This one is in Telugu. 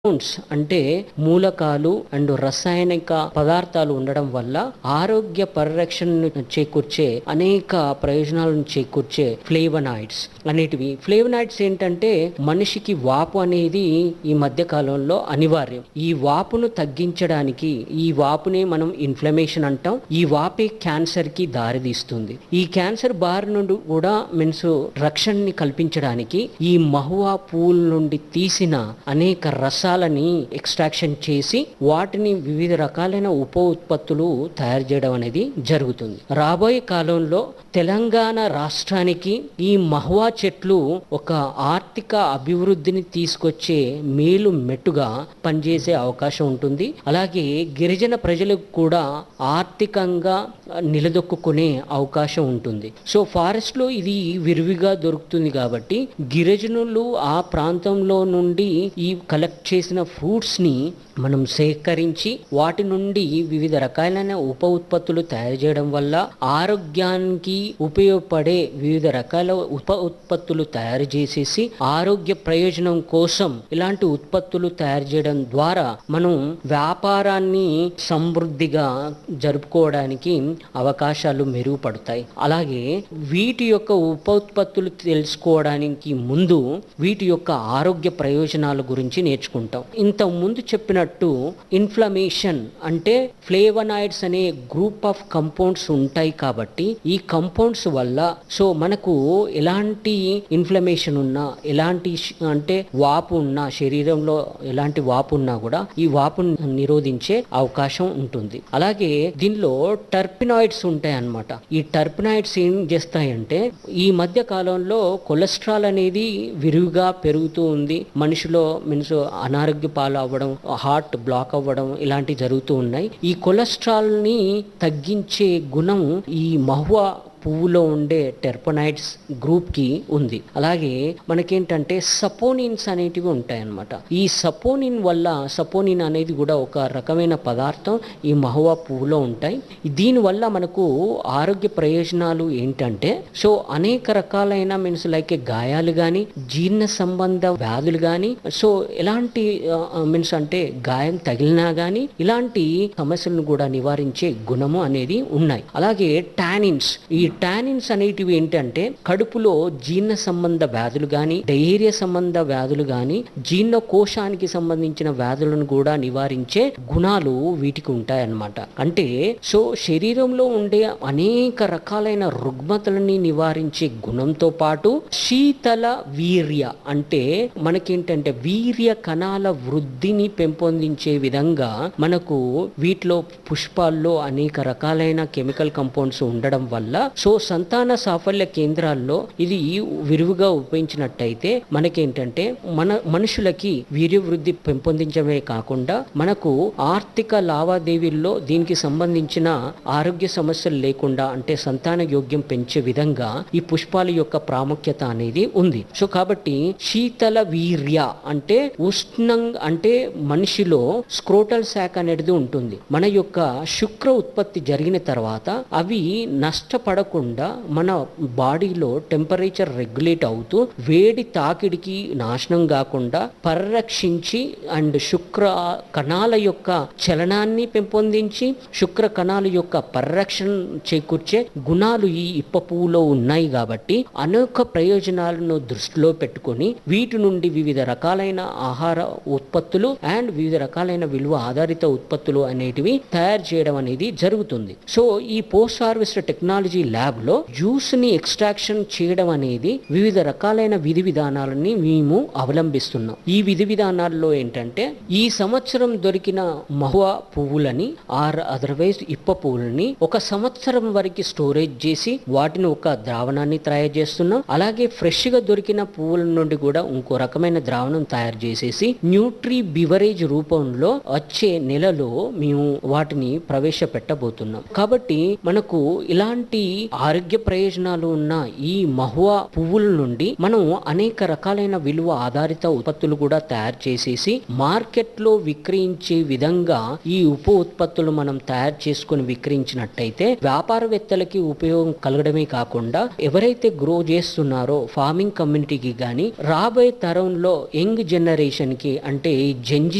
కాంపౌండ్స్ అంటే మూలకాలు అండ్ రసాయనిక పదార్థాలు ఉండడం వల్ల ఆరోగ్య పరిరక్షణను చేకూర్చే అనేక ప్రయోజనాలను చేకూర్చే ఫ్లేవనాయిడ్స్ అనేటివి ఫ్లేవనాయిడ్స్ ఏంటంటే మనిషికి వాపు అనేది ఈ మధ్య కాలంలో అనివార్యం ఈ వాపును తగ్గించడానికి ఈ వాపునే మనం ఇన్ఫ్లమేషన్ అంటాం ఈ వాపే క్యాన్సర్ కి దారితీస్తుంది ఈ క్యాన్సర్ బారి నుండి కూడా మీన్స్ రక్షణని కల్పించడానికి ఈ మహువా పువ్వుల నుండి తీసిన అనేక రసాలని ఎక్స్ట్రాక్షన్ చేసి వాటిని వివిధ రకాలైన ఉప ఉత్పత్తులు తయారు చేయడం అనేది జరుగుతుంది రాబోయే కాలంలో తెలంగాణ రాష్ట్రానికి ఈ మహువా చెట్లు ఒక ఆర్థిక అభివృద్ధిని తీసుకొచ్చే మేలు మెట్టుగా పనిచేసే అవకాశం ఉంటుంది అలాగే గిరిజన ప్రజలకు కూడా ఆర్థికంగా నిలదొక్కునే అవకాశం ఉంటుంది సో ఫారెస్ట్ లో ఇది విరివిగా దొరుకుతుంది కాబట్టి గిరిజనులు ఆ ప్రాంతంలో నుండి ఈ కలెక్ట్ చేసిన ఫ్రూట్స్ ని మనం సేకరించి వాటి నుండి వివిధ రకాలైన ఉప ఉత్పత్తులు తయారు చేయడం వల్ల ఆరోగ్యానికి ఉపయోగపడే వివిధ రకాల ఉప ఉత్పత్తులు తయారు చేసేసి ఆరోగ్య ప్రయోజనం కోసం ఇలాంటి ఉత్పత్తులు తయారు చేయడం ద్వారా మనం వ్యాపారాన్ని సమృద్ధిగా జరుపుకోవడానికి అవకాశాలు మెరుగుపడతాయి అలాగే వీటి యొక్క ఉప ఉత్పత్తులు తెలుసుకోవడానికి ముందు వీటి యొక్క ఆరోగ్య ప్రయోజనాల గురించి నేర్చుకుంటాం ఇంత ముందు చెప్పినట్టు ఇన్ఫ్లమేషన్ అంటే ఫ్లేవనాయిడ్స్ అనే గ్రూప్ ఆఫ్ కంపౌండ్స్ ఉంటాయి కాబట్టి ఈ కంపౌండ్స్ వల్ల సో మనకు ఎలాంటి ఇన్ఫ్లమేషన్ ఉన్నా ఎలాంటి ష్- అంటే వాపు ఉన్నా శరీరంలో ఎలాంటి వాపు ఉన్నా కూడా ఈ వాపును నిరోధించే అవకాశం ఉంటుంది అలాగే దీనిలో టర్పినాయిడ్స్ ఉంటాయి అన్నమాట ఈ టర్పినాయిడ్స్ ఏం చేస్తాయంటే ఈ మధ్య కాలంలో కొలెస్ట్రాల్ అనేది విరివిగా పెరుగుతూ ఉంది మనిషిలో మీన్స్ అనారోగ్య పాలు అవ్వడం హార్ట్ బ్లాక్ అవ్వడం ఇలాంటివి జరుగుతూ ఉన్నాయి ఈ కొలెస్ట్రాల్ ని తగ్గించే గుణం ఈ మహువా పువ్వులో ఉండే టెర్పనైడ్స్ గ్రూప్ కి ఉంది అలాగే మనకేంటంటే సపోనిన్స్ అనేటివి ఉంటాయి అన్నమాట ఈ సపోనిన్ వల్ల సపోనిన్ అనేది కూడా ఒక రకమైన పదార్థం ఈ మహువా పువ్వులో ఉంటాయి దీని వల్ల మనకు ఆరోగ్య ప్రయోజనాలు ఏంటంటే సో అనేక రకాలైన మీన్స్ లైక్ గాయాలు కానీ జీర్ణ సంబంధ వ్యాధులు కానీ సో ఎలాంటి మీన్స్ అంటే గాయం తగిలినా కానీ ఇలాంటి సమస్యలను కూడా నివారించే గుణము అనేది ఉన్నాయి అలాగే టానిన్స్ ఈ టానిన్స్ అనేటివి ఏంటంటే కడుపులో జీర్ణ సంబంధ వ్యాధులు కానీ డయేరియా సంబంధ వ్యాధులు కానీ జీర్ణ కోశానికి సంబంధించిన వ్యాధులను కూడా నివారించే గుణాలు వీటికి ఉంటాయన్నమాట అంటే సో శరీరంలో ఉండే అనేక రకాలైన రుగ్మతలని నివారించే గుణంతో పాటు శీతల వీర్య అంటే మనకేంటంటే వీర్య కణాల వృద్ధిని పెంపొందించే విధంగా మనకు వీటిలో పుష్పాల్లో అనేక రకాలైన కెమికల్ కంపౌండ్స్ ఉండడం వల్ల సో సంతాన సాఫల్య కేంద్రాల్లో ఇది విరివిగా ఉపయోగించినట్టయితే మనకేంటంటే మన మనుషులకి వీర్య వృద్ధి పెంపొందించడమే కాకుండా మనకు ఆర్థిక లావాదేవీల్లో దీనికి సంబంధించిన ఆరోగ్య సమస్యలు లేకుండా అంటే సంతాన యోగ్యం పెంచే విధంగా ఈ పుష్పాల యొక్క ప్రాముఖ్యత అనేది ఉంది సో కాబట్టి శీతల వీర్య అంటే ఉష్ణం అంటే మనిషిలో స్క్రోటల్ శాఖ అనేది ఉంటుంది మన యొక్క శుక్ర ఉత్పత్తి జరిగిన తర్వాత అవి నష్టపడకుండా మన బాడీలో టెంపరేచర్ రెగ్యులేట్ అవుతూ వేడి తాకిడికి నాశనం కాకుండా పరిరక్షించి అండ్ శుక్ర కణాల యొక్క చలనాన్ని పెంపొందించి శుక్ర కణాల యొక్క పరిరక్షణ చేకూర్చే గుణాలు ఈ ఇప్ప పువ్వులో ఉన్నాయి కాబట్టి అనేక ప్రయోజనాలను దృష్టిలో పెట్టుకొని వీటి నుండి వివిధ రకాలైన ఆహార ఉత్పత్తులు అండ్ వివిధ రకాలైన విలువ ఆధారిత ఉత్పత్తులు అనేటివి తయారు చేయడం అనేది జరుగుతుంది సో ఈ పోస్ట్ హార్వెస్ట్ టెక్నాలజీ ల్యాబ్ లో జ్యూస్ ని ఎక్స్ట్రాక్షన్ చేయడం అనేది వివిధ రకాలైన విధి విధానాలని మేము అవలంబిస్తున్నాం ఈ విధి విధానాల్లో ఏంటంటే ఈ సంవత్సరం దొరికిన మహువా పువ్వులని ఆర్ అదర్వైజ్ ఇప్ప పువ్వులని ఒక సంవత్సరం వరకు స్టోరేజ్ చేసి వాటిని ఒక ద్రావణాన్ని తయారు చేస్తున్నాం అలాగే ఫ్రెష్ గా దొరికిన పువ్వుల నుండి కూడా ఇంకో రకమైన ద్రావణం తయారు చేసేసి న్యూట్రీ బివరేజ్ రూపంలో వచ్చే నెలలో మేము వాటిని ప్రవేశపెట్టబోతున్నాం కాబట్టి మనకు ఇలాంటి ఆరోగ్య ప్రయోజనాలు ఉన్న ఈ మహువా పువ్వుల నుండి మనం అనేక రకాలైన విలువ ఆధారిత ఉత్పత్తులు కూడా తయారు చేసేసి మార్కెట్ లో విక్రయించే విధంగా ఈ ఉప ఉత్పత్తులు మనం తయారు చేసుకుని విక్రయించినట్టయితే వ్యాపారవేత్తలకి ఉపయోగం కలగడమే కాకుండా ఎవరైతే గ్రో చేస్తున్నారో ఫార్మింగ్ కమ్యూనిటీకి గాని రాబోయే తరంలో యంగ్ జనరేషన్ కి అంటే ఈ జంజి